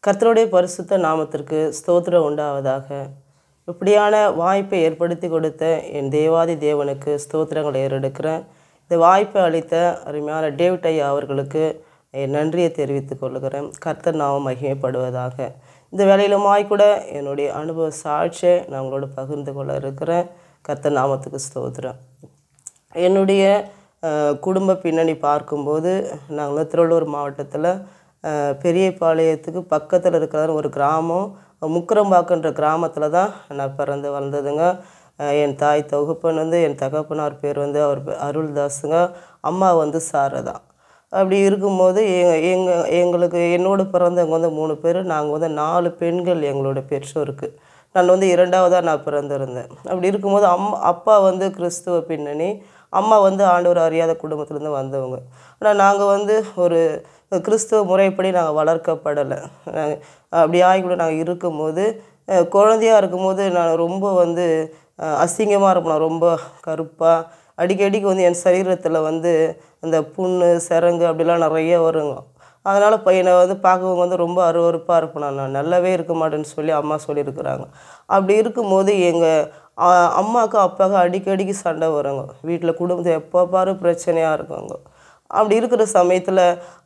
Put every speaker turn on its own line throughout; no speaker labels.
கர்த்தருடைய பரிசுத்த நாமத்திற்கு ஸ்தோத்திரம் உண்டாவதாக இப்படியான வாய்ப்பை ஏற்படுத்தி கொடுத்த என் தேவாதி தேவனுக்கு ஸ்தோத்திரங்களை ஏறெடுக்கிறேன் இந்த வாய்ப்பை அளித்த அருமையான டேவிட் ஐயா அவர்களுக்கு என் நன்றியை தெரிவித்துக் கொள்கிறேன் கர்த்தர் நாமம் மகிமைப்படுவதாக இந்த வேலையிலுமாய் கூட என்னுடைய அனுபவ சாட்சியை நான் உங்களோட பகிர்ந்து கொள்ள இருக்கிறேன் கர்த்தர் நாமத்துக்கு ஸ்தோத்திரம் என்னுடைய அஹ், குடும்ப பின்னணி பார்க்கும்போது நாங்கள் திருவள்ளூர் மாவட்டத்தில் பெரியபாளையத்துக்கு பக்கத்தில் இருக்கிற ஒரு கிராமம் முக்கரம்பாக்கன்ற கிராமத்தில் தான் நான் பிறந்து வளர்ந்ததுங்க அஹ், என் தாய் தொகுப்பன் வந்து என் தகப்பனார் பேர் வந்து அவர் பே- அருள்தாஸுங்க அம்மா வந்து சாரதா அப்படி இருக்கும்போது எங்க எங்க- எங்களுக்கு என்னோட பிறந்தவங்க வந்து மூணு பேர் நாங்கள் வந்து நாலு பெண்கள் எங்களோட பெற்றோருக்கு நான் வந்து இரண்டாவதாக நான் பிறந்திருந்தேன் அப்படி இருக்கும்போது அம்மா அப்பா வந்து கிறிஸ்துவ பின்னணி அம்மா வந்து ஆண்டவர் அறியாத குடும்பத்துலேருந்து வந்தவங்க ஆனால் நாங்கள் வந்து ஒரு கிறிஸ்துவ முறைப்படி நாங்கள் வளர்க்கப்படலை நாங்க- அப்படி ஆகி கூட நாங்கள் இருக்கும்போது அஹ், குழந்தையா இருக்கும்போது நான் ரொம்ப வந்து அசிங்கமாக இருப்பேன் ரொம்ப கருப்பாக அடிக்கடிக்கு வந்து என் சரீரத்தில் வந்து அந்த புண்ணு சிரங்கு அப்படிலாம் நிறைய வருங்க அதனால் பையனை வந்து பார்க்கவங்க வந்து ரொம்ப அருவருப்பாக இருப்பேன் நான் நான் நல்லாவே இருக்க மாட்டேன்னு சொல்லி அம்மா சொல்லியிருக்கிறாங்க அப்படி இருக்கும்போது எங்கள் அம்மாவுக்கும் அப்பாவுக்கும் அடிக்கடிக்கு சண்டை வருங்க வீட்டில் குடும்பத்தை எப்போ பாரு பிரச்சனையாக இருக்குங்க அப்படி இருக்கிற சமயத்தில்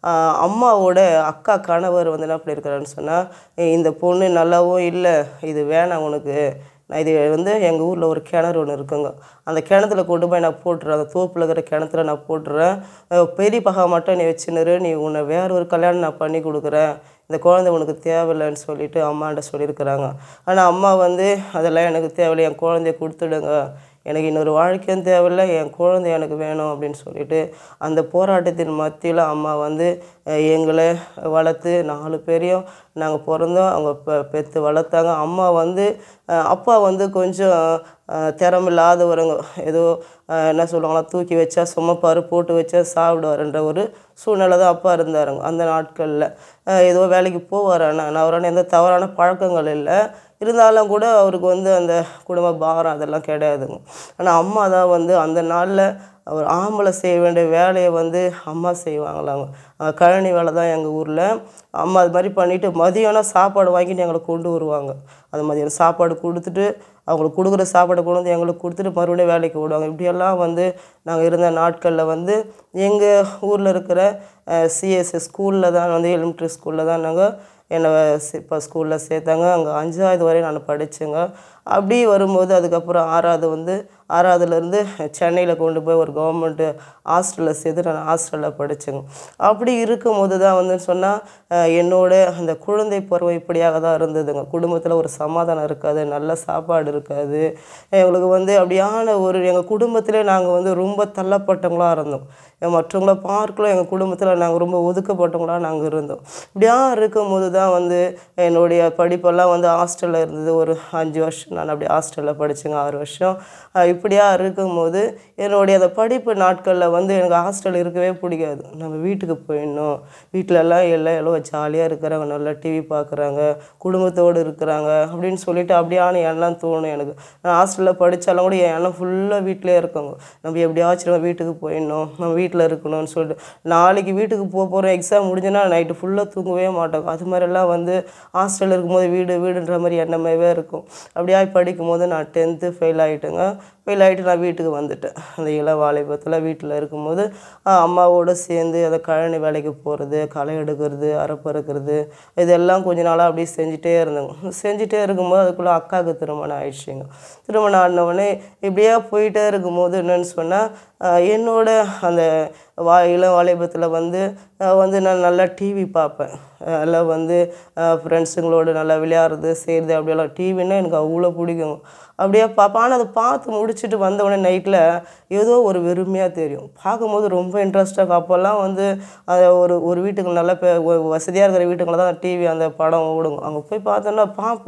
அம்மாவோட அக்கா கணவர் வந்து என்ன பண்ணியிருக்கிறாருன்னு சொன்னால் இந்த பொண்ணு நல்லாவும் இல்லை இது வேணாம் உனக்கு நான் இது வந்து எங்கள் ஊரில் ஒரு கிணறு ஒன்று இருக்குங்க அந்த கிணத்துல கொண்டு போய் நான் போட்டுறேன் அந்த தோப்பில் இருக்கிற கிணத்துல நான் போட்டுறேன் அஹ் பெரிய பகா மட்டும் நீ வச்சுன்னு நீ உன்னை வேற ஒரு கல்யாணம் நான் பண்ணி கொடுக்குறேன் இந்த குழந்தை உனக்கு தேவையில்லைன்னு சொல்லிட்டு அம்மாண்ட சொல்லியிருக்கிறாங்க ஆனால் அம்மா வந்து அதெல்லாம் எனக்கு தேவையில்லை என் குழந்தைய கொடுத்துடுங்க எனக்கு இன்னொரு வாழ்க்கையும் தேவையில்லை என் குழந்தை எனக்கு வேணும் அப்படின்னு சொல்லிட்டு அந்த போராட்டத்தின் மத்தியில் அம்மா வந்து அஹ், எங்களை வளர்த்து நாலு பேரையும் நாங்கள் பிறந்தோம் அவங்க பெ பெற்று வளர்த்தாங்க அம்மா வந்து அஹ், அப்பா வந்து கொஞ்சம் அஹ், திறமில்லாதவருங்க ஏதோ அஹ், என்ன சொல்லுவாங்களா தூக்கி வச்சா சுமப்பார் போட்டு வச்சா சாப்பிடுவாருன்ற ஒரு சூழ்நிலை தான் அப்பா இருந்தாருங்க அந்த நாட்களில் ஏதோ வேலைக்கு போவார் ஆனால் நான் அவரான எந்த தவறான பழக்கங்கள் இல்லை இருந்தாலும் கூட அவருக்கு வந்து அந்த குடும்ப பாரம் அதெல்லாம் கிடையாதுங்க ஆனால் அம்மா தான் வந்து அந்த நாளில் அவர் ஆம்பளை செய்ய வேண்டிய வேலையை வந்து அம்மா செய்வாங்களாங்க அஹ் கழனி வேலை தான் எங்கள் ஊரில் அம்மா அது மாதிரி பண்ணிவிட்டு மதியானம் சாப்பாடு வாங்கிட்டு எங்களை கொண்டு வருவாங்க அது மதியானம் சாப்பாடு கொடுத்துட்டு அவங்களுக்கு கொடுக்குற சாப்பாடை கொண்டு வந்து எங்களுக்கு கொடுத்துட்டு மறுபடியும் வேலைக்கு விடுவாங்க இப்படியெல்லாம் வந்து நாங்கள் இருந்த நாட்களில் வந்து எங்கள் ஊரில் இருக்கிற சிஎஸ்எஸ் ஸ்கூலில் தான் வந்து எலிமெண்ட்ரி ஸ்கூலில் தான் நாங்கள் என்னை இப்போ ஸ்கூலில் சேர்த்தாங்க அங்கே அஞ்சாவது வரை நான் படித்தேங்க அப்படி வரும்போது அதுக்கப்புறம் ஆறாவது வந்து ஆறாவதுலேருந்து சென்னையில் கொண்டு போய் ஒரு கவர்மெண்ட்டு ஹாஸ்டலில் சேர்த்து நான் ஹாஸ்டலில் படித்தேங்க அப்படி இருக்கும்போது தான் வந்து சொன்னால் என்னோட அந்த குழந்தை பருவம் இப்படியாக தான் இருந்ததுங்க குடும்பத்தில் ஒரு சமாதானம் இருக்காது நல்ல சாப்பாடு இருக்காது எங்களுக்கு வந்து அப்படியான ஒரு எங்கள் குடும்பத்திலே நாங்கள் வந்து ரொம்ப தள்ளப்பட்டவங்களாக இருந்தோம் எ- மற்றவங்கள பார்க்கலாம் எங்கள் குடும்பத்தில் நாங்கள் ரொம்ப ஒதுக்கப்பட்டவங்களாக நாங்கள் இருந்தோம் இப்படியா இருக்கும்போது தான் வந்து என்னுடைய படிப்பெல்லாம் வந்து ஹாஸ்டலில் இருந்தது ஒரு அஞ்சு வருஷம் நான் அப்படியே ஹாஸ்டலில் படித்தேங்க ஆறு வருஷம் அஹ் இப்படியா இருக்கும்போது என்னுடைய அந்த படிப்பு நாட்களில் வந்து எனக்கு ஹாஸ்டல் இருக்கவே பிடிக்காது நம்ம வீட்டுக்கு போயிடணும் வீட்டில எல்லாம் எல்லாம் எல்லாம் ஜாலியாக இருக்கிறாங்க நல்லா டிவி பார்க்குறாங்க குடும்பத்தோடு இருக்கிறாங்க அப்படின்னு சொல்லிட்டு அப்படியான எண்ணம் தோணும் எனக்கு நான் ஹாஸ்டலில் படித்தாலும் கூட என் எண்ணம் ஃபுல்லாக வீட்டிலே இருக்குங்க நம்ம எப்படியாச்சும் நம்ம வீட்டுக்கு போயிடணும் நம்ம வீட்டில் இருக்கணும்னு சொல்லிட்டு நாளைக்கு வீட்டுக்கு போக போகிறோம் எக்ஸாம் முடிஞ்சுன்னா நைட்டு ஃபுல்லாக தூங்கவே மாட்டோம் அது மாதிரிலாம் வந்து ஹாஸ்டலில் இருக்கும்போது வீடு வீடுன்ற மாதிரி எண்ணமாகவே இருக்கும் அப்படியே படிக்கும்போது நான் டென்த்து ஃபெயில் ஆகிட்டேங்க ஃபெயில் ஆகிட்டு நான் வீட்டுக்கு வந்துட்டேன் அந்த இள வாலிபத்தில் வீட்டில் இருக்கும்போது ஆஹ், அம்மாவோட சேர்ந்து அந்த கழனி வேலைக்கு போகிறது களை எடுக்கிறது அறப்பறுக்கிறது இதெல்லாம் கொஞ்ச நாளாக அப்படியே செஞ்சுட்டே இருந்தேங்க செஞ்சுட்டே இருக்கும்போது அதுக்குள்ளே அக்காவுக்கு திருமணம் ஆயிடுச்சுங்க திருமணம் ஆனவுடனே இப்படியே போயிட்டே இருக்கும்போது என்னன்னு சொன்னால் என்னோட அந்த வா இளம் வாலிபத்தில் வந்து அஹ், வந்து நான் நல்லா டிவி பார்ப்பேன் எல்லாம் வந்து ஃப்ரெண்ட்ஸுங்களோட நல்லா விளையாடுறது செய்கிறது அப்படியெல்லாம் டிவின்னா எனக்கு அவ்வளோ பிடிக்கும் அப்படியே பார்ப்பேன் ஆனால் அதை பார்த்து முடிச்சுட்டு வந்த உடனே நைட்டில் ஏதோ ஒரு வெறுமையாக தெரியும் பார்க்கும்போது ரொம்ப இன்ட்ரெஸ்டாக அப்போல்லாம் வந்து அது ஒரு ஒரு வீட்டுக்கு நல்ல பெ- ஒ- வசதியாக இருக்கிற வீட்டுக்குள்ள தான் டிவி அந்த படம் ஓடுங்க அங்கே போய் பார்த்தோன்னா பார்ப்பேன்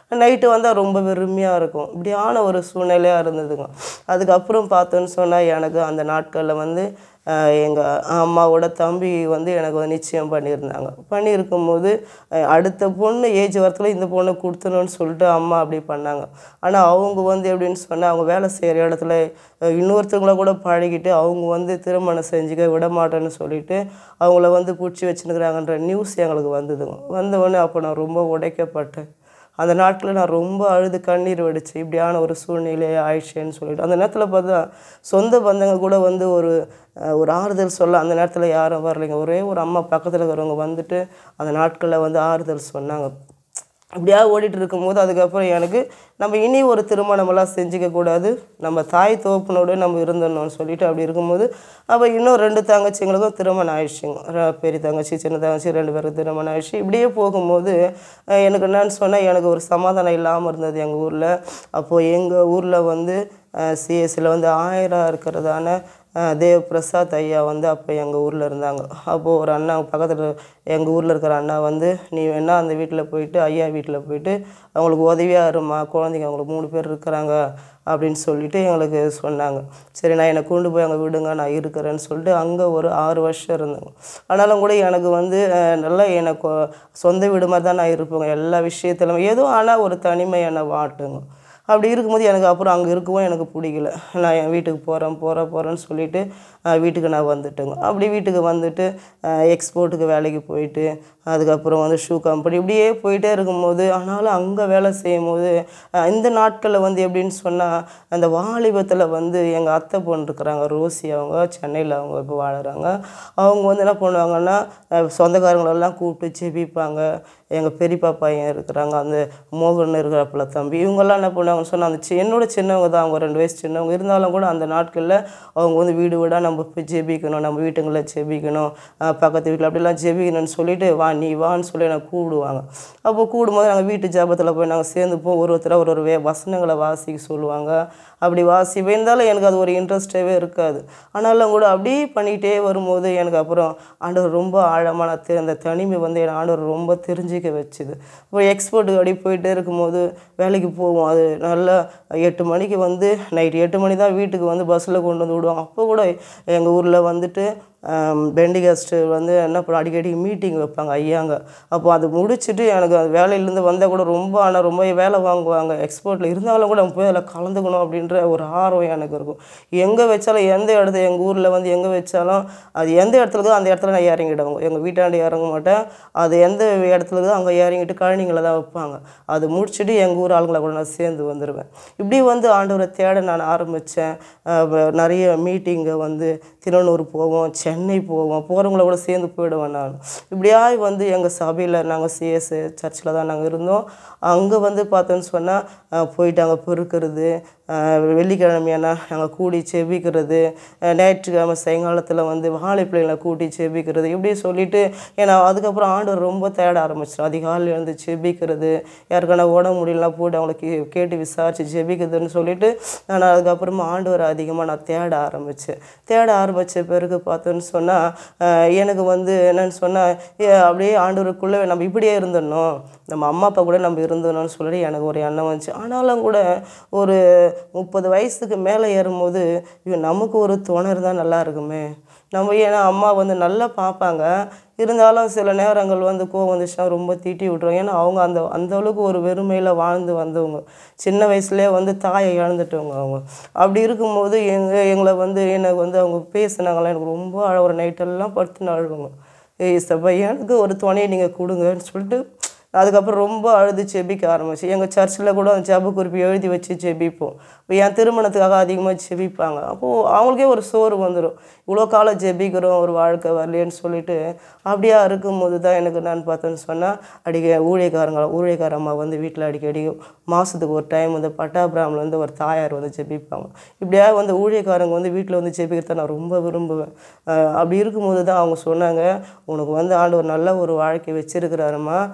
நைட்டு வந்தால் ரொம்ப வெறுமையாக இருக்கும் இப்படியான ஒரு சூழ்நிலையாக இருந்ததுங்க அதுக்கப்புறம் பார்த்தோன்னு சொன்னால் எனக்கு அந்த நாட்களில் வந்து எங்கள் அம்மாவோட தம்பி வந்து எனக்கு வந்து நிச்சயம் பண்ணியிருந்தாங்க பண்ணியிருக்கும்போது அஹ், அடுத்த பொண்ணு ஏஜ் வரத்தில் இந்த பொண்ணை கொடுத்துணுன்னு சொல்லிட்டு அம்மா அப்படி பண்ணாங்க ஆனால் அவங்க வந்து எப்படின்னு சொன்னால் அவங்க வேலை செய்கிற இடத்துல அஹ், இன்னொருத்தவங்கள கூட பழகிட்டு அவங்க வந்து திருமணம் செஞ்சுக்க விட மாட்டேன்னு சொல்லிட்டு அவங்கள வந்து பிடிச்சி வச்சுருக்குறாங்கன்ற நியூஸ் எங்களுக்கு வந்ததுங்க வந்த உடனே அப்போ நான் ரொம்ப உடைக்கப்பட்டேன் அந்த நாட்களில் நான் ரொம்ப அழுது கண்ணீர் வடிச்சு இப்படியான ஒரு சூழ்நிலை ஆயிடுச்சேன்னு சொல்லிட்டு அந்த நேரத்தில் பார்த்தா சொந்த பந்தங்க கூட வந்து ஒரு அஹ், ஒரு ஆறுதல் சொல்ல அந்த நேரத்தில் யாரும் வரலைங்க ஒரே ஒரு அம்மா பக்கத்தில் இருக்கிறவங்க வந்துட்டு அந்த நாட்களில் வந்து ஆறுதல் சொன்னாங்க அப்படியா ஓடிட்டு இருக்கும்போது அதுக்கப்புறம் எனக்கு நம்ம இனி ஒரு திருமணமெல்லாம் செஞ்சுக்க கூடாது நம்ம தாய் தோப்புனோட நம்ம இருந்துடணும்னு சொல்லிட்டு அப்படி இருக்கும்போது அப்போ இன்னும் ரெண்டு தங்கச்சிங்களுக்கும் திருமணம் ஆயிடுச்சுங்க ர- பெரிய தங்கச்சி சின்ன தங்கச்சி ரெண்டு பேரும் திருமணம் ஆயிடுச்சு இப்படியே போகும்போது அஹ், எனக்கு என்னன்னு சொன்னால் எனக்கு ஒரு சமாதானம் இல்லாமல் இருந்தது எங்கள் ஊரில் அப்போது எங்கள் ஊரில் வந்து சிஎஸ்சியில் வந்து ஆயிரம் இருக்கிறதான அஹ், தேவ் பிரசாத் ஐயா வந்து அப்போ எங்கள் ஊரில் இருந்தாங்க அப்போது ஒரு அண்ணா பக்கத்தில் எங்கள் ஊரில் இருக்கிற அண்ணா வந்து நீ வேணா அந்த வீட்டில் போயிட்டு ஐயா வீட்டில் போயிட்டு அவங்களுக்கு உதவியாக இருமா குழந்தைங்க அவங்களுக்கு மூணு பேர் இருக்கிறாங்க அப்படின்னு சொல்லிட்டு எங்களுக்கு சொன்னாங்க சரி நான் என்னை கொண்டு போய் அங்கே விடுங்க நான் இருக்கிறேன்னு சொல்லிட்டு அங்கே ஒரு ஆறு வருஷம் இருந்தேங்க ஆனாலும் கூட எனக்கு வந்து அஹ், நல்லா எனக்கு சொந்த வீடு மாதிரி தான் நான் இருப்பேங்க எல்லா விஷயத்திலும் ஏதோ ஆனால் ஒரு தனிமை என்னை வாட்டுங்க அப்படி இருக்கும்போது எனக்கு அப்புறம் அங்கே இருக்கவும் எனக்கு பிடிக்கல நான் என் வீட்டுக்கு போகிறேன் போகிறேன் போகிறேன்னு சொல்லிட்டு அஹ், வீட்டுக்கு நான் வந்துட்டேங்க அப்படி வீட்டுக்கு வந்துட்டு எக்ஸ்போர்ட்டுக்கு வேலைக்கு போயிட்டு அதுக்கப்புறம் வந்து ஷூ கம்பெனி இப்படியே போயிட்டே இருக்கும்போது ஆனாலும் அங்கே வேலை செய்யும் போது அஹ், இந்த நாட்களில் வந்து எப்படின்னு சொன்னால் அந்த வாலிபத்தில் வந்து எங்கள் அத்தை பொண்ணு இருக்கிறாங்க ரோசி அவங்க சென்னையில் அவங்க இப்போ வாழுறாங்க அவங்க வந்து என்ன பண்ணுவாங்கன்னா அஹ், சொந்தக்காரங்களெல்லாம் கூப்பிட்டு ஜெபிப்பாங்க எங்கள் பெரியப்பா பையன் இருக்கிறாங்க அந்த மோகன் இருக்கிறப்பல தம்பி இவங்கெல்லாம் என்ன பண்ணுவாங்கன்னு சொன்னால் அந்த சி- என்னோட சின்னவங்க தான் அவங்க ரெண்டு வயசு சின்னவங்க இருந்தாலும் கூட அந்த நாட்களில் அவங்க வந்து வீடு வீடாக நம்ம போய் ஜெபிக்கணும் நம்ம வீட்டுங்களில் ஜெபிக்கணும் அஹ் பக்கத்து வீட்டில் அப்படிலாம் ஜெபிக்கணும்னு சொல்லிட்டு வா நீ வான்னு சொல்லி என்னை கூப்பிடுவாங்க அப்போ கூடும்போது நாங்கள் வீட்டு ஜெபத்தில் போய் நாங்கள் சேர்ந்து போ ஒரு ஒருத்தராக ஒரு ஒரு வே வசனங்களை வாசிக்க சொல்லுவாங்க அப்படி வாசி இருந்தாலும் எனக்கு அது ஒரு இன்ட்ரெஸ்டாகவே இருக்காது ஆனாலும் கூட அப்படியே பண்ணிகிட்டே வரும்போது எனக்கு அப்புறம் ஆண்டவர் ரொம்ப ஆழமான தெ- அந்த தனிமை வந்து என் ஆண்டவர் ரொம்ப தெரிஞ்சிக்க வச்சுது இப்போ எக்ஸ்போர்ட்டுக்கு அப்படியே போயிட்டே இருக்கும்போது வேலைக்கு போவோம் அது நல்லா எட்டு மணிக்கு வந்து நைட் எட்டு மணி தான் வீட்டுக்கு வந்து பஸ்ஸில் கொண்டு வந்து விடுவாங்க அப்போ கூட எங்கள் ஊரில் வந்துட்டு பெண்டிகாஸ்ட்டு வந்து என்ன பண்ண அடிக்கடி மீட்டிங் வைப்பாங்க ஐயாங்க அப்போ அது முடிச்சுட்டு எனக்கு அது வேலையிலேருந்து வந்தால் கூட ரொம்ப ஆனால் ரொம்ப வேலை வாங்குவாங்க எக்ஸ்போர்ட்டில் இருந்தாலும் கூட நம்ம போய் அதில் கலந்துக்கணும் அப்படின்ற ஒரு ஆர்வம் எனக்கு இருக்கும் எங்கே வச்சாலும் எந்த இடத்துல எங்கள் ஊரில் வந்து எங்கே வச்சாலும் அது எந்த இடத்துல இருக்கோ அந்த இடத்துல நான் இறங்கிடுவேன் எங்கள் வீட்டாண்டு இறங்க மாட்டேன் அது எந்த இடத்துல இருக்கோ அங்கே இறங்கிட்டு கழனிங்களை தான் வைப்பாங்க அது முடிச்சுட்டு எங்கள் ஊர் ஆளுங்களை கூட நான் சேர்ந்து வந்துடுவேன் இப்படி வந்து ஆண்டவரை தேட நான் ஆரம்பித்தேன் நிறைய மீட்டிங்கை வந்து திருவண்ணூர் போவோம் சென்னை போவோம் போகிறவங்கள கூட சேர்ந்து போயிடுவேன் நான் இப்படியா வந்து எங்கள் சபையில் நாங்கள் சிஎஸ் சர்ச்சில் தான் நாங்கள் இருந்தோம் அங்கே வந்து பார்த்தோன்னு சொன்னால் போயிட்டு அங்கே பெருக்கிறது அஹ் வெள்ளிக்கிழமையானா நாங்கள் கூடி செபிக்கிறது அஹ் ஞாயிற்றுக்கிழமை சாயங்காலத்தில் வந்து வாழைப்பிள்ளைங்களை கூட்டி செபிக்கிறது இப்படி சொல்லிட்டு ஏன்னா அதுக்கப்புறம் ஆண்டவர் ரொம்ப தேட ஆரம்பிச்சிடும் அதிகாலையில் எழுந்து செபிக்கிறது யாருக்கான உடம்பு முடியலாம் போட்டு அவங்களுக்கு கேட்டு விசாரித்து ஜெபிக்கிறதுன்னு சொல்லிட்டு நான் அதுக்கப்புறமா ஆண்டவர் அதிகமாக நான் தேட ஆரம்பித்தேன் தேட ஆரம்பித்த பிறகு பார்த்தோன்னு சொன்னால் எனக்கு வந்து என்னன்னு சொன்னால் அப்படியே ஆண்டவருக்குள்ளே நம்ம இப்படியே இருந்துடணும் நம்ம அம்மா அப்பா கூட நம்ம இருந்தோம்னு சொல்லிட்டு எனக்கு ஒரு எண்ணம் வந்துச்சு ஆனாலும் கூட ஒரு முப்பது வயசுக்கு மேலே ஏறும்போது ஐயோ நமக்கு ஒரு துணை இருந்தால் நல்லா இருக்குமே நம்ம ஏன்னா அம்மா வந்து நல்லா பார்ப்பாங்க இருந்தாலும் சில நேரங்கள் வந்து கோவம் வந்துச்சுன்னா ரொம்ப தீட்டி விட்ருவாங்க ஏன்னா அவங்க அந்த அந்த அளவுக்கு ஒரு வெறுமையில் வாழ்ந்து வந்தவங்க சின்ன வயசுலேயே வந்து தாயை இழந்துட்டவங்க அவங்க அப்படி இருக்கும்போது எங்கள் எங்களை வந்து எனக்கு வந்து அவங்க பேசுனாங்களாம் எனக்கு ரொம்ப அழ ஒரு நைட்டெல்லாம் படுத்துன்னு அழுவாங்க ஏய் சபா எனக்கு ஒரு துணையை நீங்கள் கொடுங்கன்னு சொல்லிட்டு அதுக்கப்புறம் ரொம்ப அழுது செபிக்க ஆரம்பிச்சு எங்கள் சர்ச்சில் கூட அந்த ஜெப குறிப்பு எழுதி வச்சு ஜெபிப்போம் இப்போ என் திருமணத்துக்காக அதிகமாக ஜெபிப்பாங்க அப்போது அவங்களுக்கே ஒரு சோறு வந்துடும் இவ்வளோ காலம் ஜெபிக்கிறோம் ஒரு வாழ்க்கை வரலையேன்னு சொல்லிட்டு அப்படியா இருக்கும்போது தான் எனக்கு நான் பார்த்தேன்னு சொன்னால் அடிக்க ஊழியக்காரங்க ஊழியக்கார அம்மா வந்து வீட்டில் அடிக்கடி மாதத்துக்கு ஒரு டைம் வந்து பட்டாபிராமில் வந்து ஒரு தாயார் வந்து ஜெபிப்பாங்க இப்படியா வந்து ஊழியக்காரங்க வந்து வீட்டில் வந்து ஜெபிக்கிறத நான் ரொம்ப விரும்புவேன் அஹ் அப்படி இருக்கும்போது தான் அவங்க சொன்னாங்க உனக்கு வந்து ஆண்டவர் நல்ல ஒரு வாழ்க்கை வச்சிருக்கிறாருமா இந்த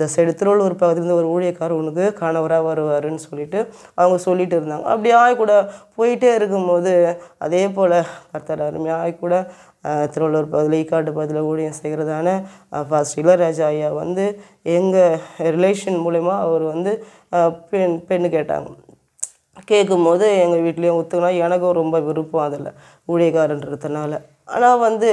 இந்த சைடு திருவள்ளூர் பக்கத்துலேருந்து ஒரு ஊழியக்காரர் உனக்கு கணவராக வருவாருன்னு சொல்லிட்டு அவங்க சொல்லிட்டு இருந்தாங்க அப்படி ஆய் கூட போயிட்டே இருக்கும்போது அதே போல் கர்த்தர் அருமையாய் கூட அஹ், திருவள்ளூர் பகுதியில் ஈக்காட்டு பகுதியில் ஊழியம் செய்கிறதான ஃபாஸ்ட் இளையராஜா ஐயா வந்து எங்கள் ரிலேஷன் மூலயமா அவர் வந்து அஹ், பெண் பெண்ணு கேட்டாங்க கேட்கும்போது எங்கள் வீட்லேயும் ஒத்துக்கினா எனக்கும் ரொம்ப விருப்பம் அதில் ஊழியக்காரன்றதுனால ஆனால் வந்து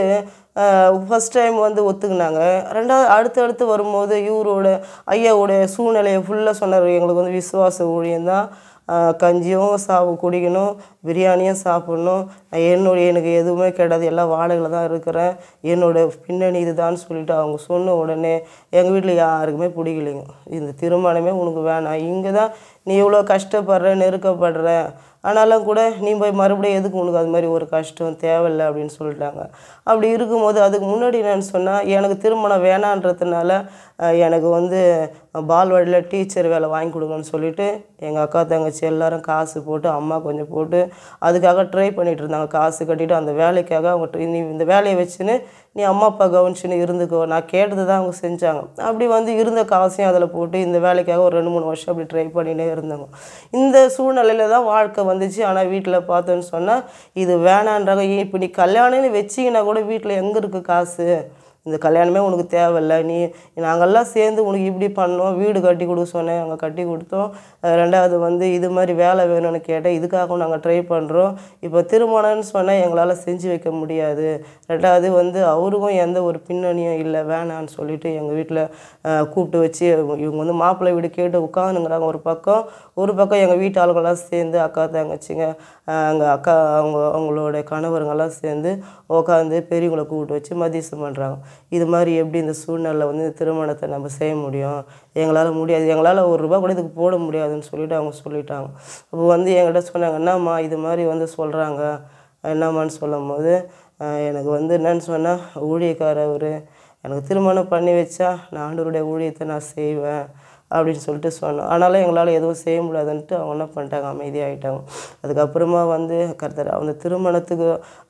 ஃபஸ்ட் டைம் வந்து ஒத்துக்கினாங்க ரெண்டாவது அடுத்து அடுத்து வரும்போது இவரோட ஐயாவோட சூழ்நிலையை ஃபுல்லாக சொன்னார் எங்களுக்கு வந்து விசுவாச ஊழியம்தான் ஆஹ் கஞ்சியும் சாப்பு குடிக்கணும் பிரியாணியும் சாப்பிட்ணும் நான் என்னுடைய எனக்கு எதுவுமே கிடையாது எல்லாம் வாடகையில் தான் இருக்கிறேன் என்னோட பின்னணி இதுதான்னு சொல்லிட்டு அவங்க சொன்ன உடனே எங்கள் வீட்டில் யாருக்குமே பிடிக்கலைங்க இந்த திருமணமே உனக்கு வேணாம் இங்கே தான் நீ இவ்வளோ கஷ்டப்படுற நெருக்கப்படுற ஆனாலும் கூட நீ போய் மறுபடியும் எதுக்கு உனக்கு அது மாதிரி ஒரு கஷ்டம் தேவையில்லை அப்படின்னு சொல்லிட்டாங்க அப்படி இருக்கும்போது அதுக்கு முன்னாடி என்னன்னு சொன்னால் எனக்கு திருமணம் வேணான்றதுனால அஹ், எனக்கு வந்து பால்வாடியில் டீச்சர் வேலை வாங்கி கொடுங்கன்னு சொல்லிட்டு எங்கள் அக்கா தங்கச்சி எல்லாரும் காசு போட்டு அம்மா கொஞ்சம் போட்டு அதுக்காக ட்ரை பண்ணிட்டு இருந்தாங்க காசு கட்டிட்டு அந்த வேலைக்காக அவங்க try- நீ இந்த வேலையை வச்சுன்னு நீ அம்மா அப்பா கவனிச்சுன்னு இருந்துக்கோ நான் கேட்டது தான் அவங்க செஞ்சாங்க அப்படி வந்து இருந்த காசையும் அதில் போட்டு இந்த வேலைக்காக ஒரு ரெண்டு மூணு வருஷம் அப்படி ட்ரை பண்ணினே இருந்தாங்க இந்த சூழ்நிலையில தான் வாழ்க்கை வந்துச்சு ஆனால் வீட்டில் பார்த்தோன்னு சொன்னால் இது வேணான்றாங்க ஏன் இப்போ நீ கல்யாணம்னு வச்சிங்கன்னா கூட வீட்டில் எங்கே இருக்குது காசு இந்த கல்யாணமே உனக்கு தேவையில்ல நீ நாங்கள்லாம் சேர்ந்து உனக்கு இப்படி பண்ணோம் வீடு கட்டி கொடுக்க சொன்னேன் அங்கே கட்டி கொடுத்தோம் அஹ் ரெண்டாவது வந்து இது மாதிரி வேலை வேணும்னு கேட்டேன் இதுக்காகவும் நாங்கள் ட்ரை பண்ணுறோம் இப்போ திருமணம்னு சொன்னால் எங்களால் செஞ்சு வைக்க முடியாது ரெண்டாவது வந்து அவருக்கும் எந்த ஒரு பின்னணியும் இல்லை வேணான்னு சொல்லிட்டு எங்கள் வீட்டில் கூப்பிட்டு வச்சு இவங்க வந்து மாப்பிள்ளை வீடு கேட்டு உட்காந்துங்கிறாங்க ஒரு பக்கம் ஒரு பக்கம் எங்கள் வீட்டு ஆளுங்கெல்லாம் சேர்ந்து அக்கா தங்கச்சிங்க அங்கே அக்கா அவங்க அவங்களோட கணவருங்கெல்லாம் சேர்ந்து உட்காந்து பெரியவங்களை கூப்பிட்டு வச்சு மதியம் பண்ணுறாங்க இது மாதிரி எப்படி இந்த சூழ்நிலை வந்து இந்த திருமணத்தை நம்ம செய்ய முடியும் எங்களால் முடியாது எங்களால் ஒரு ரூபா கூட இதுக்கு போட முடியாதுன்னு சொல்லிட்டு அவங்க சொல்லிட்டாங்க அப்போ வந்து என்கிட்ட சொன்னாங்க என்னம்மா இது மாதிரி வந்து சொல்கிறாங்க என்னம்மான்னு சொல்லும் போது அஹ் எனக்கு வந்து என்னன்னு சொன்னால் ஊழியக்காரவர் எனக்கு திருமணம் பண்ணி வச்சா நான் ஆண்டவருடைய ஊழியத்தை நான் செய்வேன் அப்படின்னு சொல்லிட்டு சொன்னோம் ஆனாலும் எங்களால் எதுவும் செய்ய முடியாதுன்ட்டு அவங்க என்ன பண்ணிட்டாங்க அமைதியாகிட்டாங்க அதுக்கப்புறமா வந்து கர்த்தர் அந்த திருமணத்துக்கு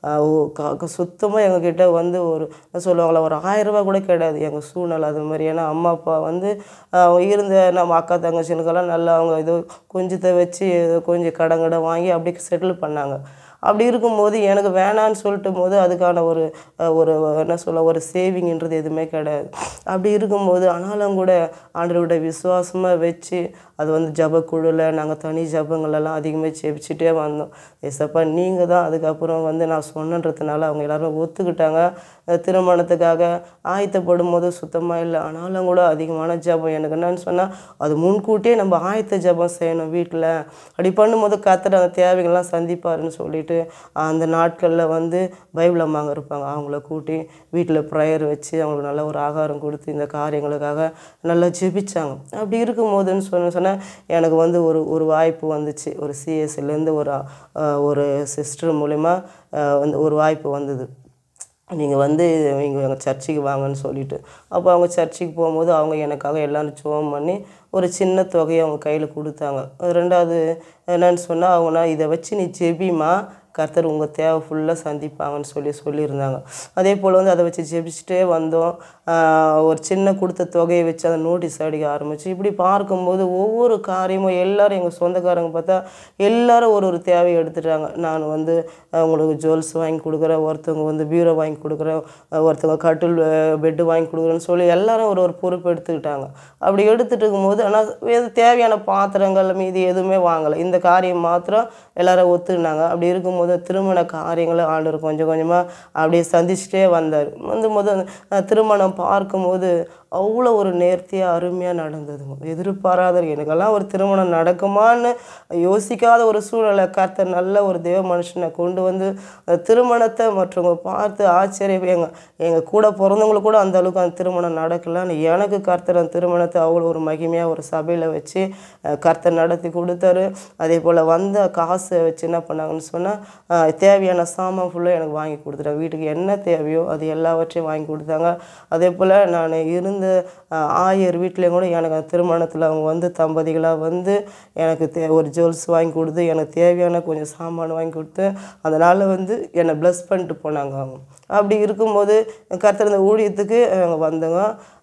சுத்தமாக எங்ககிட்ட வந்து ஒரு என்ன சொல்லுவாங்களா ஒரு ஆயிரம் ரூபாய் கூட கிடையாது எங்கள் சூழ்நிலை அது மாதிரி ஏன்னா அம்மா அப்பா வந்து ஆஹ் இருந்த நம்ம அக்கா தங்கச்சினுக்கெல்லாம் நல்லா அவங்க ஏதோ கொஞ்சத்தை வச்சு ஏதோ கொஞ்சம் கடன் கடன் வாங்கி அப்படி செட்டில் பண்ணாங்க அப்படி இருக்கும்போது எனக்கு வேணான்னு சொல்லிட்டு போது அதுக்கான ஒரு அஹ், ஒரு என்ன சொல்ல ஒரு சேவிங்ன்றது எதுவுமே கிடையாது அப்படி இருக்கும்போது ஆனாலும் கூட ஆண்டவருடைய விசுவாசமாக வச்சு அது வந்து ஜபக்குழுவில் நாங்கள் தனி ஜபங்களெல்லாம் அதிகமாக ஜெபிச்சுட்டே வந்தோம் ஏசப்பா நீங்கள் தான் அதுக்கப்புறம் வந்து நான் சொன்னன்றதுனால அவங்க எல்லாரும் ஒத்துக்கிட்டாங்க அஹ், திருமணத்துக்காக ஆயத்தப்படும் போது சுத்தமாக இல்லை ஆனாலும் கூட அதிகமான ஜபம் எனக்கு என்னன்னு சொன்னால் அது முன்கூட்டியே நம்ம ஆயத்த ஜபம் செய்யணும் வீட்டில் அப்படி பண்ணும்போது கர்த்தர் அந்த தேவைகள்லாம் சந்திப்பாருன்னு சொல்லிட்டு அந்த நாட்களில் வந்து பைபிள் அம்மாங்க இருப்பாங்க அவங்கள கூட்டி வீட்டில் ப்ரேயர் வச்சு அவங்களுக்கு நல்ல ஒரு ஆகாரம் கொடுத்து இந்த காரியங்களுக்காக நல்லா ஜெபிச்சாங்க அப்படி இருக்கும்போதுன்னு சொன்ன சொன்னால் எனக்கு வந்து ஒரு ஒரு வாய்ப்பு வந்துச்சு ஒரு சிஎஸ்சிலேருந்து ஒரு அஹ், ஒரு சிஸ்டர் மூலிமா அஹ், வந்து ஒரு வாய்ப்பு வந்தது நீங்கள் வந்து நீங்கள் எங்கள் சர்ச்சுக்கு வாங்கன்னு சொல்லிட்டு அப்போ அவங்க சர்ச்சுக்கு போகும்போது அவங்க எனக்காக எல்லாரும் ஜெபம் பண்ணி ஒரு சின்ன தொகையை அவங்க கையில் கொடுத்தாங்க ரெண்டாவது என்னன்னு சொன்னால் அவங்கன்னா இதை வச்சு நீ ஜெபிமா கர்த்தர் உங்கள் தேவை ஃபுல்லாக சந்திப்பாங்கன்னு சொல்லி சொல்லியிருந்தாங்க அதே போல் வந்து அதை வச்சு ஜெபிச்சுட்டே வந்தோம் ஆஹ் ஒரு சின்ன கொடுத்த தொகையை வச்சு அதை நோட்டீஸ் அடிக்க ஆரம்பிச்சு இப்படி பார்க்கும்போது ஒவ்வொரு காரியமும் எல்லாரும் எங்கள் சொந்தக்காரங்க பார்த்தா எல்லாரும் ஒரு ஒரு தேவையை எடுத்துட்டாங்க நான் வந்து அஹ், உங்களுக்கு ஜுவல்ஸ் வாங்கி கொடுக்குறேன் ஒருத்தவங்க வந்து பீரோ வாங்கி கொடுக்குறேன் அஹ், ஒருத்தவங்க கட்டில் பெட்டு வாங்கி கொடுக்குறேன்னு சொல்லி எல்லாரும் ஒரு ஒரு பொறுப்பு எடுத்துக்கிட்டாங்க அப்படி எடுத்துட்டு இருக்கும்போது ஆனால் எது தேவையான பாத்திரங்கள் மீதி எதுவுமே வாங்கலை இந்த காரியம் மாத்திரம் எல்லாரும் ஒத்துக்கினாங்க அப்படி இருக்கும்போது திருமண காரியங்களை ஆண்டவர் கொஞ்சம் கொஞ்சமாக அப்படியே சந்திச்சுட்டே வந்தார் வந்து முதல் அஹ், திருமணம் பார்க்கும்போது அவ்வளோ ஒரு நேர்த்தியாக அருமையாக நடந்ததுங்க எதிர்பாராத எனக்கெல்லாம் ஒரு திருமணம் நடக்குமான்னு யோசிக்காத ஒரு சூழ்நிலை கர்த்தர் நல்ல ஒரு தேவ மனுஷனை கொண்டு வந்து அந்த திருமணத்தை மற்றவங்க பார்த்து ஆச்சரியம் எங்கள் எங்கள் கூட பிறந்தவங்களுக்கு கூட அந்த அளவுக்கு அந்த திருமணம் நடக்கலன்னு எனக்கு கர்த்தர் அந்த திருமணத்தை அவ்வளோ ஒரு மகிமையாக ஒரு சபையில் வச்சு அஹ், கர்த்தர் நடத்தி கொடுத்தாரு அதே போல் வந்த காசை வச்சு என்ன பண்ணாங்கன்னு சொன்னால் தேவையான சாமான் ஃபுல்லாக எனக்கு வாங்கி கொடுத்துட்டாங்க வீட்டுக்கு என்ன தேவையோ அது எல்லாவற்றையும் வாங்கி கொடுத்தாங்க அதே போல் நான் இருந்த அஹ், ஆயர் வீட்லேயும் கூட எனக்கு அந்த திருமணத்தில் அவங்க வந்து தம்பதிகளாக வந்து எனக்கு தே ஒரு ஜுவல்ஸ் வாங்கி கொடுத்து எனக்கு தேவையான கொஞ்சம் சாமான் வாங்கி கொடுத்து அதனால் வந்து என்னை ப்ளஸ் பண்ணிட்டு போனாங்க அவங்க அப்படி இருக்கும்போது கர்த்தர் இந்த ஊழியத்துக்கு அவங்க வந்தவங்க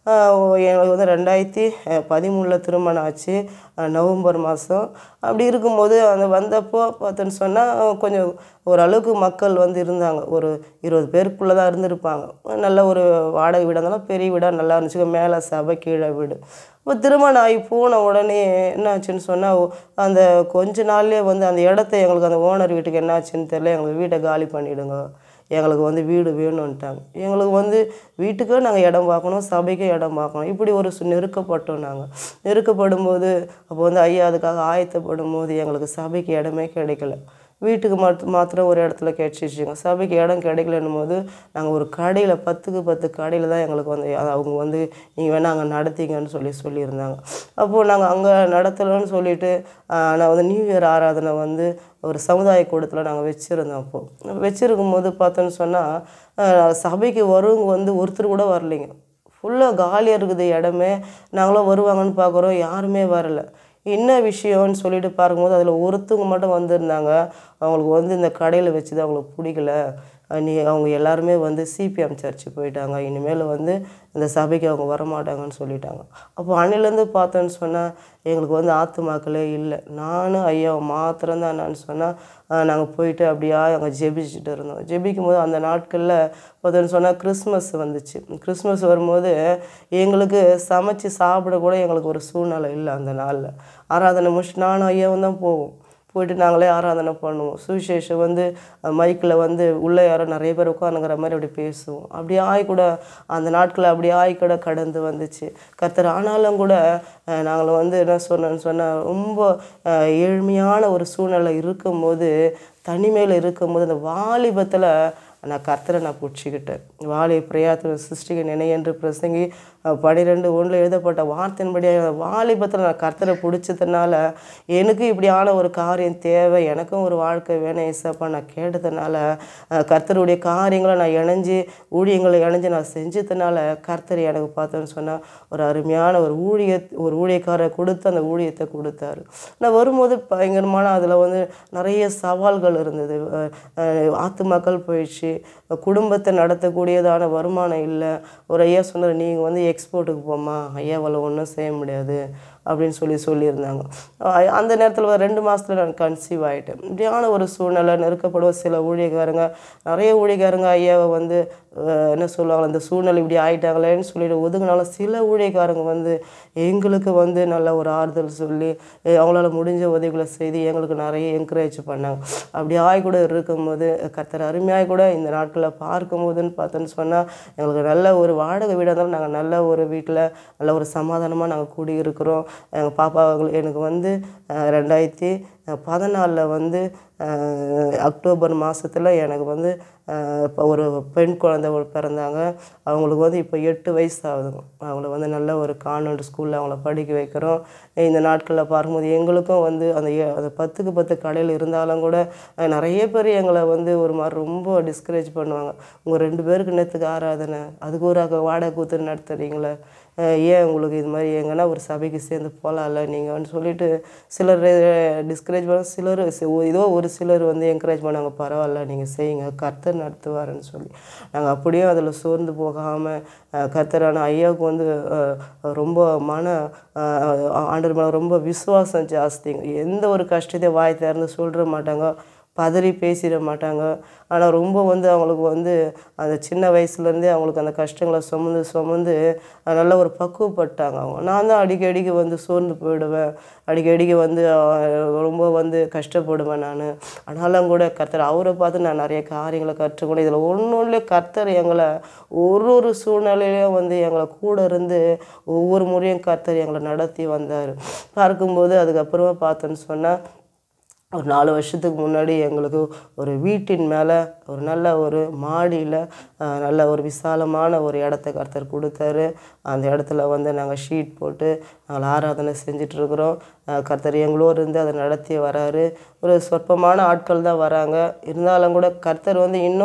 ஆஹ் எனக்கு வந்து ரெண்டாயிரத்தி பதிமூணில் திருமணம் ஆச்சு ஆஹ் நவம்பர் மாதம் அப்படி இருக்கும்போது அந்த வந்தப்போ பார்த்தோன்னு சொன்னால் கொஞ்சம் ஓரளவுக்கு மக்கள் வந்து இருந்தாங்க ஒரு இருபது பேருக்குள்ளே தான் இருந்திருப்பாங்க நல்ல ஒரு வாடகை வீடாக இருந்தாலும் பெரிய வீடாக நல்லா இருந்துச்சு மேலே சபை கீழே வீடு இப்போ திருமணம் ஆகி போன உடனே என்ன ஆச்சுன்னு சொன்னால் அந்த கொஞ்ச நாள்லேயே வந்து அந்த இடத்த எங்களுக்கு அந்த ஓனர் வீட்டுக்கு என்ன ஆச்சுன்னு தெரியல எங்களுக்கு வீட்டை காலி பண்ணிவிடுங்க எங்களுக்கு வந்து வீடு வேணும்ன்ட்டாங்க எங்களுக்கு வந்து வீட்டுக்கும் நாங்கள் இடம் பார்க்கணும் சபைக்கும் இடம் பார்க்கணும் இப்படி ஒரு சு நெருக்கப்பட்டோம் நாங்கள் நெருக்கப்படும் போது அப்போ வந்து ஐயா அதுக்காக ஆயத்தப்படும் போது எங்களுக்கு சபைக்கு இடமே கிடைக்கல வீட்டுக்கு மாத் மாத்திரம் ஒரு இடத்துல கிடச்சிச்சுங்க சபைக்கு இடம் கிடைக்கலன்னும் போது நாங்கள் ஒரு கடையில் பத்துக்கு பத்து கடையில் தான் எங்களுக்கு வந்து அது அவங்க வந்து நீங்கள் வேணால் அங்கே நடத்திங்கன்னு சொல்லி சொல்லியிருந்தாங்க அப்போது நாங்கள் அங்கே நடத்தலைன்னு சொல்லிட்டு ஆஹ், நான் வந்து நியூ இயர் ஆராதனை வந்து ஒரு சமுதாய கூடத்தில் நாங்கள் வச்சுருந்தோம் அப்போது வச்சுருக்கும் போது பார்த்தோன்னு சொன்னால் சபைக்கு வரவங்க வந்து ஒருத்தர் கூட வரலைங்க ஃபுல்லாக காலியாக இருக்குது இடமே நாங்களும் வருவாங்கன்னு பார்க்குறோம் யாருமே வரல என்ன விஷயம்னு சொல்லிட்டு பார்க்கும்போது அதில் ஒருத்தவங்க மட்டும் வந்திருந்தாங்க அவங்களுக்கு வந்து இந்த கடையில் வச்சது அவங்களுக்கு பிடிக்கல அஹ் நீ அவங்க எல்லாருமே வந்து சிபிஎம் சர்ச்சு போயிட்டாங்க இனிமேல் வந்து இந்த சபைக்கு அவங்க வரமாட்டாங்கன்னு சொல்லிட்டாங்க அப்போ அன்னிலேருந்து பார்த்தோன்னு சொன்னால் எங்களுக்கு வந்து ஆத்துமாக்களே இல்லை நானும் ஐயா மாத்திரம்தான் என்னன்னு சொன்னால் நாங்கள் போயிட்டு அப்படியா அங்கே ஜெபிச்சுட்டு இருந்தோம் ஜெபிக்கும் போது அந்த நாட்களில் பார்த்தோன்னு சொன்னால் கிறிஸ்மஸ் வந்துச்சு கிறிஸ்மஸ் வரும்போது எங்களுக்கு சமைச்சு சாப்பிட கூட எங்களுக்கு ஒரு சூழ்நிலை இல்லை அந்த நாளில் ஆராதனை முடிச்சுட்டு நானும் ஐயாவும் தான் போவோம் போயிட்டு நாங்களே ஆராதனை பண்ணுவோம் சுவிசேஷம் வந்து மைக்கில் வந்து உள்ளே யாரோ நிறைய பேர் உட்காந்துங்கிற மாதிரி அப்படி பேசுவோம் அப்படி ஆகி கூட அந்த நாட்களில் அப்படி ஆகி கூட கடந்து வந்துச்சு கர்த்தர் ஆனாலும் கூட அஹ், நாங்கள் வந்து என்ன சொன்னோன்னு சொன்னால் ரொம்ப அஹ், ஏழ்மையான ஒரு சூழ்நிலை இருக்கும்போது தனிமையில் இருக்கும்போது அந்த வாலிபத்தில் நான் கர்த்தரை நான் பிடிச்சிக்கிட்டேன் வாலி பிரயாத்திர சிருஷ்டிக நினை என்று பிரசங்கி பனிரெண்டு ஒன்றில் எழுதப்பட்ட வார்த்தையின்படி வாலிபத்தில் நான் கர்த்தரை பிடிச்சதுனால எனக்கு இப்படியான ஒரு காரியம் தேவை எனக்கும் ஒரு வாழ்க்கை வேணும் ஏசப்பா நான் கேட்டதுனால அஹ், கர்த்தருடைய காரியங்களை நான் இணைஞ்சு ஊழியங்களை இணைஞ்சு நான் செஞ்சதுனால கர்த்தர் எனக்கு பார்த்தோன்னு சொன்னால் ஒரு அருமையான ஒரு ஊழிய ஒரு ஊழியக்காரரை கொடுத்து அந்த ஊழியத்தை கொடுத்தாரு நான் வரும்போது பயங்கரமான அதில் வந்து நிறைய சவால்கள் இருந்தது அஹ், அஹ், ஆத்துமாக்கள் போயிடுச்சு குடும்பத்தை நடத்தக்கூடியதான வருமானம் இல்லை ஒரு ஐயா சொன்னார் நீங்கள் வந்து எக்ஸ்போர்ட்டுக்கு போம்மா ஐயாவால் ஒன்றும் செய்ய முடியாது அப்படின்னு சொல்லி சொல்லியிருந்தாங்க அஹ் அந்த நேரத்தில் ஒரு ரெண்டு மாதத்தில் நான் கன்சீவ் ஆகிட்டேன் இப்படியான ஒரு சூழ்நிலை நெருக்கப்படுவ சில ஊழியக்காரங்க நிறைய ஊழியக்காரங்க ஐயாவை வந்து அஹ், என்ன சொல்லுவாங்க அந்த சூழ்நிலை இப்படி ஆயிட்டாங்களேன்னு சொல்லிட்டு ஒதுங்கினாலும் சில ஊழியக்காரங்க வந்து எங்களுக்கு வந்து நல்ல ஒரு ஆறுதல் சொல்லி அஹ், அவங்களால முடிஞ்ச உதவிகளை செய்து எங்களுக்கு நிறைய என்கரேஜ் பண்ணாங்க அப்படி ஆகி கூட இருக்கும்போது கர்த்தர் அருமையாய் கூட இந்த நாட்களில் பார்க்கும்போதுன்னு பார்த்தோன்னு சொன்னால் எங்களுக்கு நல்ல ஒரு வாடகை வீடாக இருந்தாலும் நாங்கள் நல்ல ஒரு வீட்டில் நல்ல ஒரு சமாதானமாக நாங்கள் கூடியிருக்கிறோம் எங்கள் பாப்பா அவங்களுக்கு- எனக்கு வந்து அஹ், ரெண்டாயிரத்தி பதினாலில் வந்து அஹ், அக்டோபர் மாதத்தில் எனக்கு வந்து அஹ், இப்போ ஒரு பெண் குழந்தை ஒரு பிறந்தாங்க அவங்களுக்கு வந்து இப்போ எட்டு வயசு ஆகுதுங்க அவங்கள வந்து நல்ல ஒரு கான்வென்ட் ஸ்கூலில் அவங்கள படிக்க வைக்கிறோம் இந்த நாட்களில் பார்க்கும்போது எங்களுக்கும் வந்து அந்த ஏ- அந்த பத்துக்கு பத்து கடையில் இருந்தாலும் கூட அஹ், நிறைய பேர் எங்களை வந்து ஒரு மாதிரி ரொம்ப டிஸ்கரேஜ் பண்ணுவாங்க உங்கள் ரெண்டு பேருக்கு நேற்றுக்கு ஆராதனை அதுக்கு ஒரு அக- வாடகை கூத்து நடத்துறீங்களே அஹ் ஏன் உங்களுக்கு இது மாதிரி எங்கன்னா ஒரு சபைக்கு சேர்ந்து போகலாம்ல நீங்கள்னு சொல்லிட்டு சிலர் டிஸ்கரேஜ் பண்ண சிலர் சி- ஒ- ஏதோ ஒரு சிலர் வந்து என்கரேஜ் பண்ணாங்க பரவாயில்ல நீங்கள் செய்யுங்க கர்த்தர் நடத்துவாருன்னு சொல்லி நாங்கள் அப்படியே அதில் சோர்ந்து போகாமல் கர்த்தரான ஐயாவுக்கு வந்து அஹ், ரொம்ப மன அஹ், ஆண்டவர் மேலே ரொம்ப விசுவாசம் ஜாஸ்திங்க எந்த ஒரு கஷ்டத்தையும் வாய் திறந்து சொல்லிட மாட்டாங்க பதறி பேசிட மாட்டாங்க ஆனால் ரொம்ப வந்து அவங்களுக்கு வந்து அந்த சின்ன வயசுலேருந்தே அவங்களுக்கு அந்த கஷ்டங்களை சுமந்து சுமந்து அஹ் நல்ல ஒரு பக்குவப்பட்டாங்க அவங்க நான் தான் அடிக்கடிக்கு வந்து சோர்ந்து போயிடுவேன் அடிக்கடிக்கு வந்து அஹ், ரொம்ப வந்து கஷ்டப்படுவேன் நான் ஆனாலும் கூட கர்த்தர் அவரை பார்த்து நான் நிறைய காரியங்களை கற்றுக்கொண்டு இதில் ஒன்று ஒன்று கர்த்தர் எங்களை ஒரு ஒரு சூழ்நிலையிலையும் வந்து எங்களை கூட இருந்து ஒவ்வொரு முறையும் கர்த்தர் எங்களை நடத்தி வந்தார் பார்க்கும்போது அதுக்கப்புறமா பார்த்தோன்னு சொன்னால் ஒரு நாலு வருஷத்துக்கு முன்னாடி எங்களுக்கு ஒரு வீட்டின் மேலே ஒரு நல்ல ஒரு மாடியில் நல்ல ஒரு விசாலமான ஒரு இடத்த கர்த்தர் கொடுத்தாரு அந்த இடத்துல வந்து நாங்கள் ஷீட் போட்டு நாங்கள் ஆராதனை செஞ்சிட்ருக்குறோம் கர்த்தர் எங்களோடு இருந்து அதை நடத்தி வராரு ஒரு சொற்பமான ஆட்கள் தான் வராங்க இருந்தாலும் கூட கர்த்தர் வந்து இன்னும்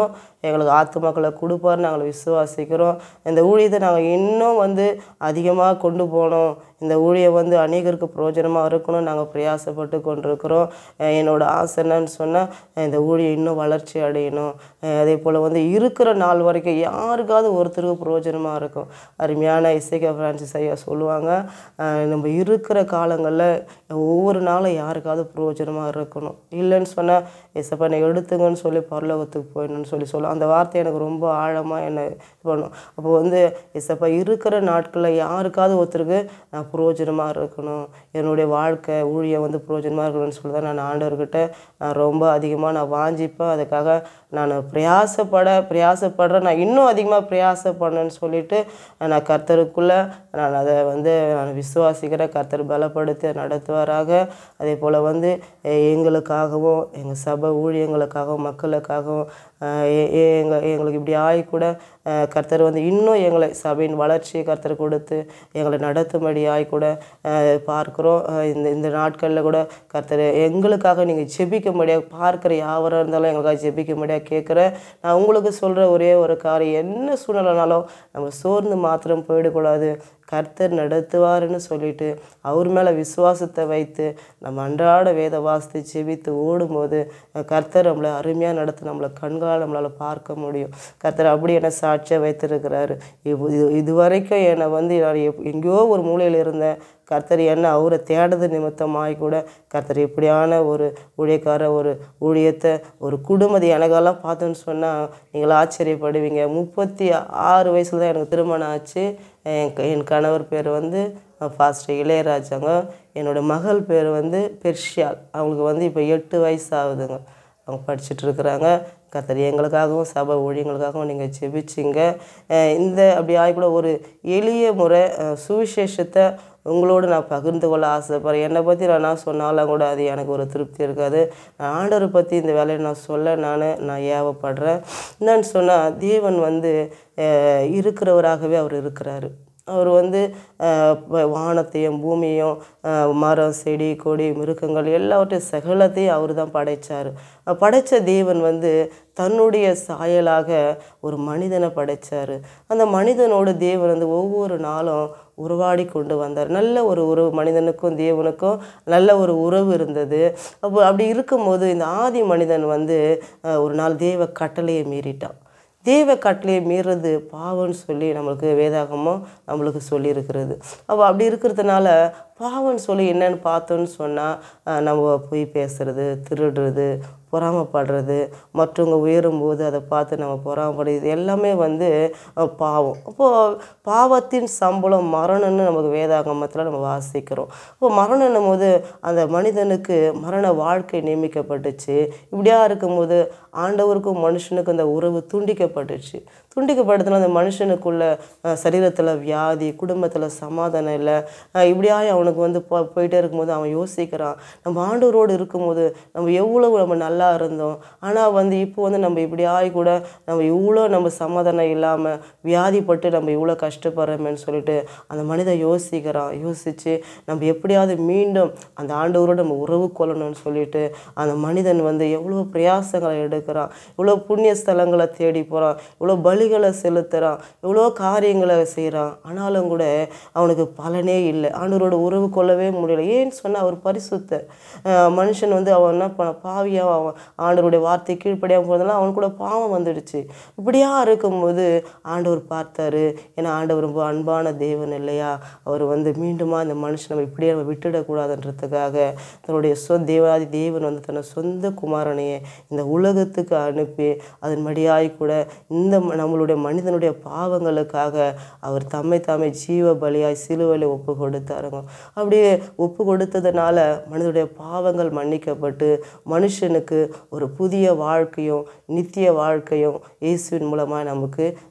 எங்களுக்கு ஆத்துமாக்களை கொடுப்பார் நாங்கள் விசுவாசிக்கிறோம் இந்த ஊழியத்தை நாங்கள் இன்னும் வந்து அதிகமாக கொண்டு போகணும் இந்த ஊழியம் வந்து அநேகருக்கு பிரயோஜனமாக இருக்கணும் நாங்கள் பிரயாசப்பட்டு கொண்டிருக்கிறோம் அஹ் என்னோட ஆசை என்னன்னு சொன்னால் இந்த ஊழியம் இன்னும் வளர்ச்சி அடையணும் அஹ் அதே போல் வந்து இருக்கிற நாள் வரைக்கும் யாருக்காவது ஒருத்தருக்கு பிரயோஜனமாக இருக்கும் அருமையான இசைக்க பிரான்சிஸ் ஐயா சொல்லுவாங்க அஹ் நம்ம இருக்கிற காலங்களில் ஒவ்வொரு நாளும் யாருக்காவது பிரயோஜனமாக இருக்கணும் இல்லைன்னு சொன்னால் இசப்பா என்னை எடுத்துங்கன்னு சொல்லி பரலோகத்துக்கு போயிடணும்னு சொல்லி சொல்லுவோம் அந்த வார்த்தை எனக்கு ரொம்ப ஆழமாக என்னை இது பண்ணும் அப்போ வந்து இசப்பா இருக்கிற நாட்களில் யாருக்காவது ஒருத்தருக்கு நான் பிரயோஜனமாக இருக்கணும் என்னுடைய வாழ்க்கை ஊழியம் வந்து பிரயோஜனமாக இருக்கணும்னு சொல்லி தான் நான் ஆண்டவர்கிட்ட நான் ரொம்ப அதிகமாக நான் வாஞ்சிப்பேன் அதுக்காக நான் பிரயாசப்பட பிரயாசப்படுறேன் நான் இன்னும் அதிகமாக பிரயாசப்படணும்னு சொல்லிட்டு நான் கர்த்தருக்குள்ளே நான் அதை வந்து நான் விசுவாசிக்கிறேன் கர்த்தர் பலப்படுத்தி நடத்துவாராக அதே போல் வந்து எ- எங்களுக்காகவும் எங்கள் சபை ஊழியங்களுக்காகவும் மக்களுக்காகவும் அஹ் எ- எ- எங்க எங்களுக்கு இப்படி ஆகி கூட அஹ் கர்த்தர் வந்து இன்னும் எங்களை சபையின் வளர்ச்சியை கர்த்தர் கொடுத்து எங்களை நடத்தும்படியாய் கூட அஹ் பார்க்கிறோம் அஹ் இந்த இந்த நாட்களில் கூட கர்த்தர் எங்களுக்காக நீங்கள் ஜெபிக்கும்படியாக பார்க்குற யாவராக இருந்தாலும் எங்களுக்காக ஜெபிக்கும்படியாக கேட்குறேன் நான் உங்களுக்கு சொல்கிற ஒரே ஒரு காரியம் என்ன சூழ்நிலைனாலும் நம்ம சோர்ந்து மாத்திரம் போயிடக்கூடாது கர்த்தர் நடத்துவாருன்னு சொல்லிட்டு அவர் மேலே விசுவாசத்தை வைத்து நம்ம அன்றாட வேத வாசித்து ஜெபித்து ஓடும்போது அஹ் கர்த்தர் நம்மளை அருமையாக நடத்தி நம்மளை கண்களால் நம்மளால் பார்க்க முடியும் கர்த்தர் அப்படி என்னை சாட்சியாக வைத்திருக்கிறாரு இது இது- இது வரைக்கும் என்னை வந்து நான் எப்- எங்கேயோ ஒரு மூலையில் இருந்தேன் கர்த்தர் என்ன அவரை தேடுறது நிமித்தமாய் கூட கர்த்தர் இப்படியான ஒரு ஊழியக்கார ஒரு ஊழியத்தை ஒரு குடும்பத்தை எனக்கெல்லாம் பார்த்தோன்னு சொன்னால் நீங்கள் ஆச்சரியப்படுவீங்க முப்பத்தி ஆறு வயசுல தான் எனக்கு திருமணம் ஆச்சு என் க- என் கணவர் பேர் வந்து ஃபாஸ்டர் இளையராஜாங்க என்னோட மகள் பேர் வந்து பெர்ஷியால் அவங்களுக்கு வந்து இப்போ எட்டு வயசு ஆகுதுங்க அவங்க படிச்சுட்டு இருக்கிறாங்க கர்த்தர் எங்களுக்காகவும் சபை ஊழியங்களுக்காகவும் நீங்கள் ஜெபிச்சிங்க அஹ் இந்த அப்படி ஆகி கூட ஒரு எளிய முறை அஹ் சுவிசேஷத்தை உங்களோடு நான் பகிர்ந்து கொள்ள ஆசைப்படுறேன் என்னை பற்றி நான் என்ன சொன்னாலும் கூட அது எனக்கு ஒரு திருப்தி இருக்காது நான் ஆண்டவரை பற்றி இந்த வேலையை நான் சொல்ல நான் நான் ஏவப்படுறேன் என்னன்னு சொன்னால் தேவன் வந்து அஹ் இருக்கிறவராகவே அவர் இருக்கிறாரு அவர் வந்து அஹ், வ- வானத்தையும் பூமியையும் அஹ், மரம் செடி கொடி மிருகங்கள் எல்லாவற்றையும் சகலத்தையும் அவர் தான் படைத்தார் படைத்த தேவன் வந்து தன்னுடைய சாயலாக ஒரு மனிதனை படைச்சார் அந்த மனிதனோடு தேவன் வந்து ஒவ்வொரு நாளும் உருவாடி கொண்டு வந்தார் நல்ல ஒரு உறவு மனிதனுக்கும் தேவனுக்கும் நல்ல ஒரு உறவு இருந்தது அப்போ அப்படி இருக்கும்போது இந்த ஆதி மனிதன் வந்து அஹ், ஒரு நாள் தேவ கட்டளையை மீறிட்டான் தேவ கட்டளையை மீறது பாவம்னு சொல்லி நம்மளுக்கு வேதாகமும் நம்மளுக்கு சொல்லியிருக்கிறது அப்போ அப்படி இருக்கிறதுனால பாவம்னு சொல்லி என்னன்னு பார்த்தோன்னு சொன்னால் நம்ம பொய் பேசுறது திருடுறது பொறாமைப்படுறது மற்றவங்க உயரும்போது அதை பார்த்து நம்ம பொறாமப்படுறது எல்லாமே வந்து அஹ், பாவம் அப்போது பாவத்தின் சம்பளம் மரணம்னு நமக்கு வேதாகமத்தில் நம்ம வாசிக்கிறோம் இப்போ மரணம் போது அந்த மனிதனுக்கு மரண வாழ்க்கை நியமிக்கப்பட்டுச்சு இப்படியா இருக்கும்போது ஆண்டவருக்கும் மனுஷனுக்கும் அந்த உறவு துண்டிக்கப்பட்டுச்சு துண்டிக்கப்பட்டதுனால அந்த மனுஷனுக்குள்ள சரீரத்தில் வியாதி குடும்பத்தில் சமாதானம் இல்லை அஹ் இப்படியாய் அவனுக்கு வந்து போ போயிட்டே இருக்கும்போது அவன் யோசிக்கிறான் நம்ம ஆண்டவரோடு இருக்கும்போது நம்ம எவ்வளவு நம்ம நல்லா இருந்தோம் ஆனால் வந்து இப்போ வந்து நம்ம இப்படி ஆகி கூட நம்ம இவ்வளோ நம்ம சமாதானம் இல்லாமல் வியாதிப்பட்டு நம்ம இவ்வளோ கஷ்டப்படுறோமேன்னு சொல்லிட்டு அந்த மனிதன் யோசிக்கிறான் யோசித்து நம்ம எப்படியாவது மீண்டும் அந்த ஆண்டவரோடு நம்ம உறவு கொள்ளணும்னு சொல்லிட்டு அந்த மனிதன் வந்து எவ்வளோ பிரயாசங்களை எடுக்கிறான் இவ்வளோ புண்ணிய ஸ்தலங்களை தேடி போகிறான் இவ்வளோ பலிகளை செலுத்துகிறான் இவ்வளோ காரியங்களை செய்கிறான் ஆனாலும் கூட அவனுக்கு பலனே இல்லை ஆண்டவரோட உறவு கொள்ளவே முடியல ஏன்னு சொன்னால் அவர் பரிசுத்த அஹ் மனுஷன் வந்து அவன் என்ன பண்ண பாவியாக அவன் ஆண்டவருடைய வார்த்தை கீழ்ப்படியாமல் போனதெல்லாம் அவனுக்கு கூட பாவம் வந்துடுச்சு இப்படியா இருக்கும்போது ஆண்டவர் பார்த்தாரு ஏன்னா ஆண்டவர் ரொம்ப அன்பான தேவன் இல்லையா அவர் வந்து மீண்டுமா இந்த மனுஷனை நம்ம இப்படியே நம்ம விட்டுடக்கூடாதுன்றதுக்காக தன்னுடைய சொ தேவாதி தேவன் வந்து தன்னை சொந்த குமாரனையே இந்த உலகத்துக்கு அனுப்பி அதன்படியாய் கூட இந்த ம- நம்மளுடைய மனிதனுடைய பாவங்களுக்காக அவர் தம்மை தாமே ஜீவ பலியாய் சிலுவையில் ஒப்பு கொடுத்தாருங்க அப்படியே ஒப்பு கொடுத்ததுனால மனிதனுடைய பாவங்கள் மன்னிக்கப்பட்டு மனுஷனுக்கு ஒரு புதிய வாழ்க்கையும் நித்திய வாழ்க்கையும் இயேசுவின் மூலமாக நமக்கு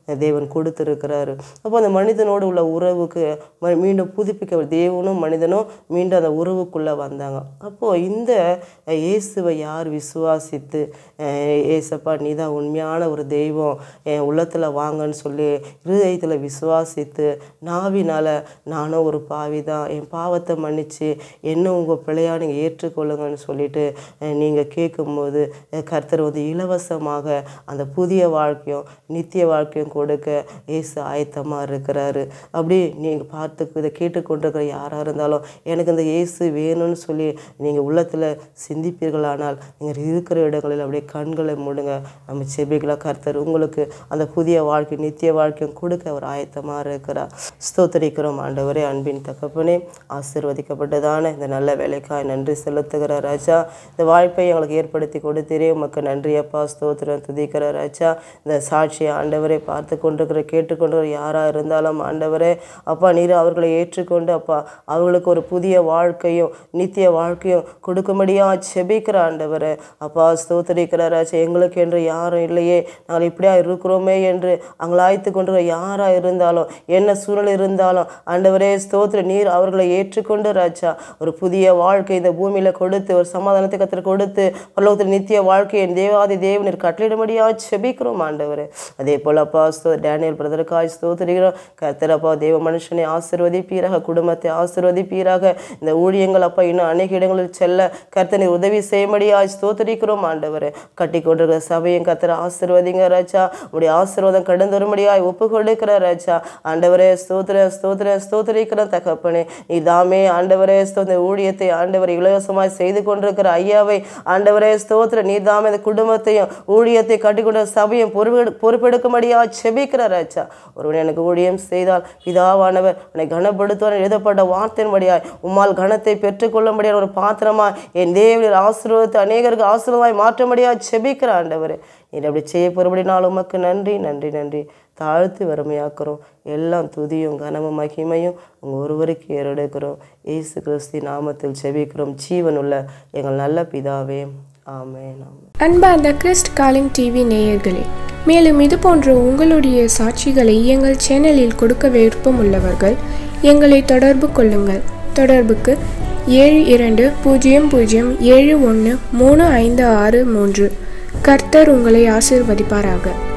தேவன் கொடுத்துருக்கிறாரு அப்போ அந்த மனிதனோடு உள்ள உறவுக்கு ம- மீண்டும் புதுப்பிக்க தேவனும் மனிதனும் மீண்டும் அந்த உறவுக்குள்ளே வந்தாங்க அப்போது இந்த அஹ், இயேசுவை யார் விசுவாசித்து அஹ், ஏசப்பா நீ தான் உண்மையான ஒரு தெய்வம் என் உள்ளத்தில் வாங்கன்னு சொல்லி இருதயத்தில் விசுவாசித்து நாவினால் நானும் ஒரு பாவி தான் என் பாவத்தை மன்னிச்சு என்ன உங்கள் பிள்ளையா நீங்கள் ஏற்றுக்கொள்ளுங்கன்னு சொல்லிட்டு நீங்கள் கேட்கும்போது அஹ், கர்த்தர் வந்து இலவசமாக அந்த புதிய வாழ்க்கையும் நித்திய வாழ்க்கையும் கொடுக்க இயேசு ஆயத்தமாக இருக்கிறாரு அப்படி நீங்கள் பார்த்து இதை கேட்டுக்கொண்டிருக்கிற யாராக இருந்தாலும் எனக்கு இந்த இயேசு வேணும்னு சொல்லி நீங்கள் உள்ளத்தில் சிந்திப்பீர்களானால் நீங்கள் இருக்கிற இடங்களில் அப்படியே கண்களை மூடுங்க நம்ம செபிக்கலாம் கர்த்தர் உங்களுக்கு அந்த புதிய வாழ்க்கை நித்திய வாழ்க்கையும் கொடுக்க அவர் ஆயத்தமாக இருக்கிறார் ஸ்தோத்தரிக்கிறோம் ஆண்டவரே அன்பின் தகப்பனே ஆசீர்வதிக்கப்பட்டதான இந்த நல்ல வேலைக்காய் நன்றி செலுத்துகிற ராஜா இந்த வாய்ப்பை எங்களுக்கு ஏற்படுத்தி கொடுத்தீரே உமக்கு நன்றி அப்பா ஸ்தோத்திரம் துதிக்கிற ராஜா இந்த சாட்சியை ஆண்டவரை பார்த்து கொண்டிருக்கிற கேட்டுக்கொண்டிருக்கிற யாராக இருந்தாலும் ஆண்டவரே அப்பா நீர் அவர்களை ஏற்றுக்கொண்டு அப்பா அவர்களுக்கு ஒரு புதிய வாழ்க்கையும் நித்திய வாழ்க்கையும் கொடுக்கும்படியா செபிக்கிற ஆண்டவரே அப்பா ஸ்தோத்தரிக்கிற ராஜா எங்களுக்கு என்று யாரும் இல்லையே நாங்கள் இப்படியா இருக்கிறோமே என்று அங்கலாய்த்து கொண்டிருக்கிற யாராக இருந்தாலும் என்ன சூழ்நிலை இருந்தாலும் ஆண்டவரே ஸ்தோத்திர நீர் அவர்களை ஏற்றுக்கொண்டு ராஜா ஒரு புதிய வாழ்க்கை இந்த பூமியில் கொடுத்து ஒரு சமாதானத்தை கத்திர கொடுத்து பரலோகத்தில் நித்திய வாழ்க்கையை தேவாதி தேவனர் கட்டளிடும்படியா செபிக்கிறோம் ஆண்டவரே அதே போல் அப்பா ஸ்தோ டேனியல் பிரதருக்காய் ஸ்தோத்திரிக்கிறோம் கர்த்தர் அப்பா தேவ மனுஷனை ஆசிர்வதிப்பீராக குடும்பத்தை ஆசிர்வதிப்பீராக இந்த ஊழியங்கள் அப்பா இன்னும் அநேக இடங்களில் செல்ல கர்த்தனை உதவி செய்யும்படியாய் ஸ்தோத்திரிக்கிறோம் ஆண்டவரே கட்டி கொண்டிருக்கிற சபையும் கர்த்தர் ஆசிர்வதிங்க ராஜா உடைய ஆசீர்வாதம் கடந்து வரும்படியாய் ஒப்பு கொடுக்கிற ராஜா ஆண்டவரே ஸ்தோத்திர ஸ்தோத்திர ஸ்தோத்திரிக்கிற தகப்பனே நீ தாமே ஆண்டவரே ஸ்தோத்திர ஊழியத்தை ஆண்டவரை இலவசமாய் செய்து கொண்டிருக்கிற ஐயாவை ஆண்டவரே ஸ்தோத்திர நீ தாமே இந்த குடும்பத்தையும் ஊழியத்தை கட்டிக்கொண்ட சபையும் பொறுப்பெடு பொறுப்பெடுக்கும்படியா செபிக்கிற ராஜா ஒருவன் எனக்கு ஊழியம் செய்தால் பிதாவானவர் உன்னை கனப்படுத்துவார் எழுதப்பட்ட வார்த்தையின்படியாய் உம்மால் கனத்தை பெற்றுக்கொள்ளும்படியான ஒரு பாத்திரமாய் என் தேவனின் ஆசீர்வாதத்தை அநேகருக்கு ஆசீர்வாதமாய் மாற்றும்படியா செபிக்கிற ஆண்டவரே நீர் அப்படி செய்ய பொறுபடினால் உமக்கு நன்றி நன்றி நன்றி தாழ்த்தி வறுமையாக்குறோம் எல்லாம் துதியும் கனமும் மகிமையும் உங்கள் ஒருவருக்கு ஏறெடுக்கிறோம் இயேசு கிறிஸ்து நாமத்தில் செபிக்கிறோம் ஜீவனுள்ள எங்கள் நல்ல பிதாவே ஆமென் ஆமென்
அன்பார்ந்த கிறிஸ்ட் காலிங் டிவி நேயர்களே மேலும் இது போன்ற உங்களுடைய சாட்சிகளை எங்கள் சேனலில் கொடுக்க விருப்பம் உள்ளவர்கள் எங்களை தொடர்பு கொள்ளுங்கள் தொடர்புக்கு ஏழு இரண்டு பூஜ்ஜியம் பூஜ்ஜியம் ஏழு ஒன்று மூணு ஐந்து ஆறு மூன்று கர்த்தர் உங்களை ஆசீர்வதிப்பாராக